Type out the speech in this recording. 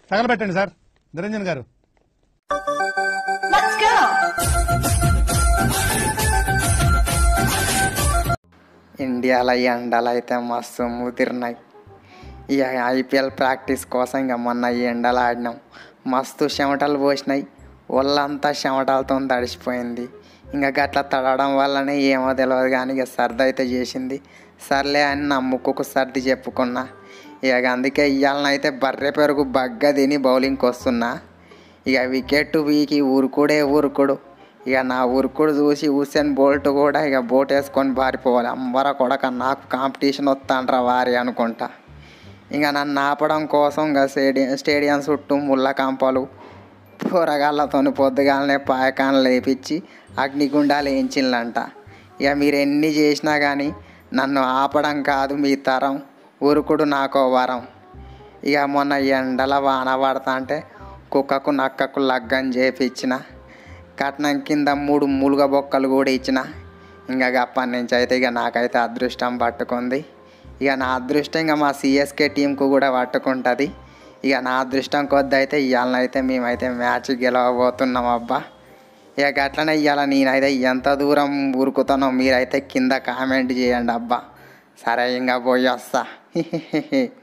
తగలబెట్టండి sir Niranjan గారు Let's go! ఇండియాలో ఎండలు అయితే మస్తు ముదిరినాయి ఇక ఐపీఎల్ ప్రాక్టీస్ కోసం ఇక మొన్న ఈ ఎండలు ఆడినాం మస్తు చెమటలు పోసినాయి ఒళ్ళంతా చెమటలతో తడిసిపోయింది ఇంకా గట్ల తడవడం వల్లనే ఏమో తెలియదు కానీ ఇక సర్ది అయితే చేసింది సర్లే అని నా ముక్కుకు సర్ది చెప్పుకున్నా ఇక అందుకే ఇవాళనైతే బర్రె పెరుగు బగ్గ తిని బౌలింగ్కి వస్తున్నా ఇక వికెట్ వీకి ఊరుకుడే ఊరుకుడు ఇక నా ఉరుకుడు చూసి హుసేన్ బోల్ట్ కూడా ఇక బోట్ వేసుకొని పారిపోవాలి అంబర కొడక నాకు కాంపిటీషన్ వస్తాండ్రా వారి అనుకుంటా ఇంకా నన్ను ఆపడం కోసం ఇంకా స్టేడియం స్టేడియం చుట్టూ ముళ్ళ కాంపాలు కూరగాళ్ళతో పొద్దుగాలనే పాయకాన్లు లేపించి అగ్నిగుండాలు వేయించిందంట ఇక మీరు ఎన్ని చేసినా కానీ నన్ను ఆపడం కాదు మీ తరం ఉరుకుడు నాకో వరం ఇక మొన్న ఎండల వాన పడతా అంటే కుక్కకు నక్కకు లగ్గం చేపించిన కట్నం కింద మూడు మూలుగ బొక్కలు కూడా ఇచ్చిన ఇంకా అప్పటి నుంచి అయితే ఇక నాకైతే అదృష్టం పట్టుకుంది ఇక నా అదృష్టం ఇంకా మా సిఎస్కే టీంకు కూడా పట్టుకుంటుంది ఇక నా అదృష్టం కొద్ది అయితే ఇవాళనైతే మేమైతే మ్యాచ్ గెలవబోతున్నాం అబ్బా ఇక అట్లనే ఇవాళ నేనైతే ఎంత దూరం ఉరుకుతానో మీరైతే కింద కామెంట్ చేయండి అబ్బా సరే ఇంకా పోయి వస్తా